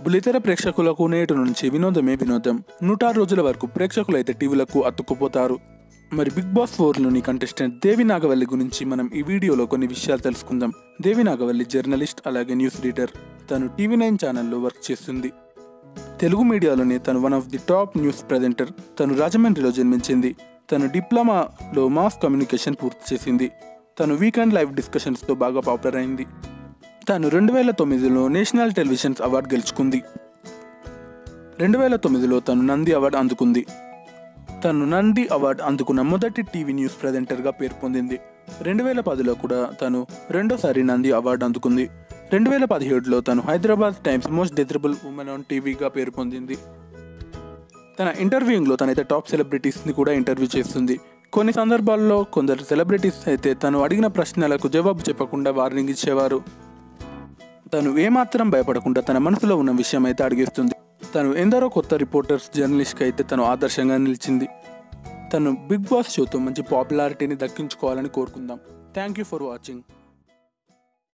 బుల్లితెర ప్రేక్షకులకు నేటి నుంచి వినోదమే వినోదం నూట ఆరు రోజుల వరకు ప్రేక్షకులు అయితే టీవీలకు అతుక్కుపోతారు మరి బిగ్ బాస్ ఫోర్లోని కంటెస్టెంట్ దేవి నాగవల్లి గురించి మనం ఈ వీడియోలో కొన్ని విషయాలు తెలుసుకుందాం దేవి నాగవల్లి జర్నలిస్ట్ అలాగే న్యూస్ రీడర్ తను టీవీ నైన్ ఛానల్లో వర్క్ చేస్తుంది తెలుగు మీడియాలోనే తను one of the top news presenter తను రాజమండ్రిలో జన్మించింది తను డిప్లొమాలో మాస్ కమ్యూనికేషన్ పూర్తి చేసింది తను వీకెండ్ లైవ్ డిస్కషన్స్తో బాగా పాపులర్ అయింది తను రెండు వేల తొమ్మిదిలో నేషనల్ టెలివిజన్స్ అవార్డు గెలుచుకుంది రెండు వేల తొమ్మిదిలో తను నంది అవార్డు అందుకుంది తను నంది అవార్డు అందుకున్న మొదటి టీవీ న్యూస్ ప్రజెంటర్గా పేరు పొందింది రెండు వేల పదిలో కూడా తను రెండోసారి నంది అవార్డు అందుకుంది రెండు వేల పదిహేడులో తను Hyderabad times most desirable women on టీవీగా పేరు పొందింది తన ఇంటర్వ్యూయింగ్లో తనైతే టాప్ సెలబ్రిటీస్ని కూడా ఇంటర్వ్యూ చేస్తుంది కొన్ని సందర్భాల్లో కొందరు సెలబ్రిటీస్ అయితే తను అడిగిన ప్రశ్నలకు జవాబు చెప్పకుండా వార్నింగ్ ఇచ్చేవారు తను ఏమాత్రం భయపడకుండా తన మనసులో ఉన్న విషయం అయితే అడిగేస్తుంది తను ఎందరో కొత్త రిపోర్టర్స్ జర్నలిస్ట్కి అయితే తను ఆదర్శంగా నిలిచింది తను బిగ్ బాస్ షోతో మంచి పాపులారిటీని దక్కించుకోవాలని కోరుకుందాం థ్యాంక్ యూ ఫర్ వాచింగ్